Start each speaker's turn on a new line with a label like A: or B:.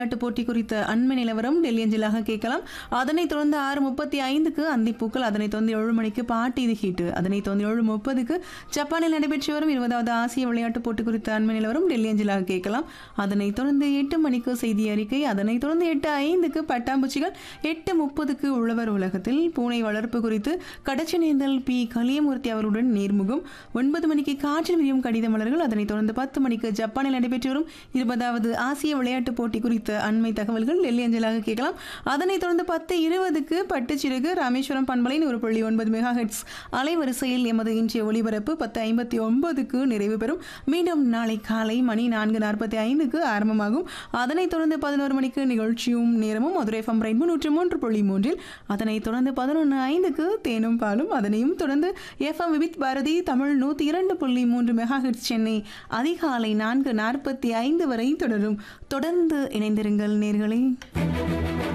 A: விளையாட்டு போட்டி குறித்த அண்மை நிலவரம் டெல்லி அஞ்சலாக கேட்கலாம் அதனைத் தொடர்ந்து ஆறு முப்பத்தி ஐந்துக்கு அந்திப்பூக்கள் அதனைத் தொடர்ந்து ஏழு மணிக்கு பாட்டி இது ஹீட்டு அதனைத் தொடர்ந்து ஏழு முப்பதுக்கு ஜப்பானில் நடைபெற்று வரும் இருபதாவது ஆசிய விளையாட்டுப் போட்டி குறித்த அண்மை நிலவரம் டெல்லி அஞ்சலாக கேட்கலாம் அதனைத் தொடர்ந்து எட்டு மணிக்கு செய்தி அறிக்கை அதனைத் தொடர்ந்து எட்டு ஐந்துக்கு பட்டாம்பூச்சிகள் எட்டு முப்பதுக்கு உழவர் உலகத்தில் பூனை வளர்ப்பு குறித்து கடச்சனேந்தல் பி கலியமூர்த்தி அவருடன் நேர்முகம் ஒன்பது மணிக்கு காற்றில் விரியும் கடித மலர்கள் அதனைத் தொடர்ந்து பத்து மணிக்கு ஜப்பானில் நடைபெற்று வரும் இருபதாவது ஆசிய விளையாட்டுப் போட்டி குறித்த அண்மை தகவல்கள் டெல்லி அஞ்சலாக கேட்கலாம் அதனைத் தொடர்ந்து பத்து இருபதுக்கு பட்டுச்சிறகு ராமேஸ்வரம் பண்பலை நூறு புள்ளி ஒன்பது மெகா ஹெட்ஸ் அலைவரிசையில் எமது இன்றைய ஒளிபரப்பு பத்து ஐம்பத்தி ஒன்பதுக்கு நிறைவு பெறும் மீண்டும் நாளை காலை மணி நான்கு நாற்பத்தி ஐந்துக்கு ஆரம்பமாகும் அதனைத் தொடர்ந்து பதினோரு மணிக்கு நிகழ்ச்சியும் நேரமும் மதுரை எஃப்எம் ரெயின்போ நூற்றி மூன்று புள்ளி மூன்றில் அதனைத் தொடர்ந்து பதினொன்று ஐந்துக்கு தேனும் பாலும் அதனையும் தொடர்ந்து எஃப்எம் விபித் பாரதி தமிழ் நூற்றி இரண்டு புள்ளி மூன்று மெகா ஹெட்ஸ் சென்னை அதிகாலை நான்கு நாற்பத்தி ஐந்து வரை தொடரும் தொடர்ந்து இணைந்திருங்கள் நேர்களே